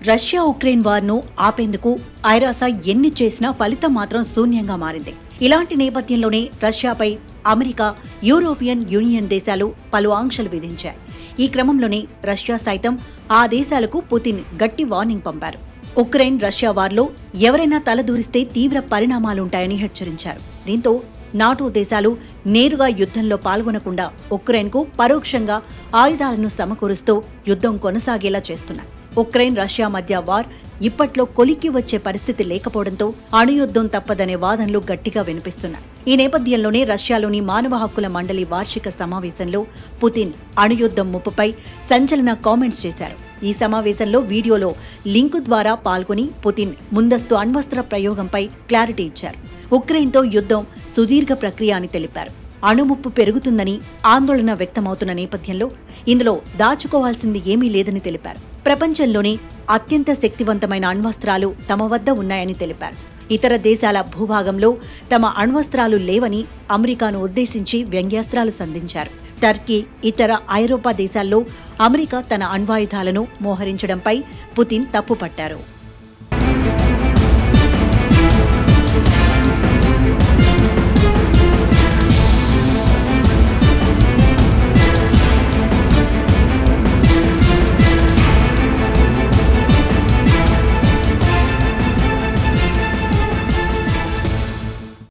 Russia Ukraine వార్ను ఆపేందుకు ఐరాస ఎన్ని చేసినా ఫలితం మాత్రం శూన్యంగా మారింది ఇలాంటి నేపథ్యంలోనే రష్యాపై అమెరికా యూరోపియన్ యూనియన్ దేశాలు పలు ఆంక్షలు విధించాయి ఈ క్రమంలోనే రష్యా సైతం ఆ దేశాలకు పుతిన్ గట్టి వార్నింగ్ పంపారు ఉక్రెయిన్ రష్యా వార్లో ఎవరైనా తలదూరిస్తే తీవ్ర పరిణామాలుంటాయని హెచ్చరించారు దీంతో నాటో దేశాలు నేరుగా యుద్ధంలో పాల్గొనకుండా ఉక్రెయిన్కు పరోక్షంగా ఆయుధాలను సమకూరుస్తూ యుద్ధం కొనసాగేలా చేస్తున్నాయి ఉక్రెయిన్ రష్యా మధ్య వార్ ఇప్పట్లో కొలిక్కి వచ్చే పరిస్థితి లేకపోవడంతో అణుయుద్ధం తప్పదనే వాదనలు గట్టిగా వినిపిస్తున్నాయి ఈ నేపథ్యంలోనే రష్యాలోని మానవ హక్కుల మండలి వార్షిక సమావేశంలో పుతిన్ అణుయుద్ధం ముప్పుపై సంచలన కామెంట్స్ చేశారు ఈ సమావేశంలో వీడియోలో లింకు ద్వారా పాల్గొని పుతిన్ ముందస్తు అణ్వస్త్ర ప్రయోగంపై క్లారిటీ ఇచ్చారు ఉక్రెయిన్తో యుద్ధం సుదీర్ఘ ప్రక్రియ అని తెలిపారు అణుముప్పు పెరుగుతుందని ఆందోళన వ్యక్తమవుతున్న నేపథ్యంలో ఇందులో దాచుకోవాల్సింది ఏమీ లేదని తెలిపారు ప్రపంచంలోనే అత్యంత శక్తివంతమైన అణ్వస్త్రాలు తమ వద్ద ఉన్నాయని తెలిపారు ఇతర దేశాల భూభాగంలో తమ అణ్వస్త్రాలు లేవని అమెరికాను ఉద్దేశించి వ్యంగ్యాస్త్రాలు సంధించారు టర్కీ ఇతర ఐరోపా దేశాల్లో అమెరికా తన అణ్వాయుధాలను మోహరించడంపై పుతిన్ తప్పుపట్టారు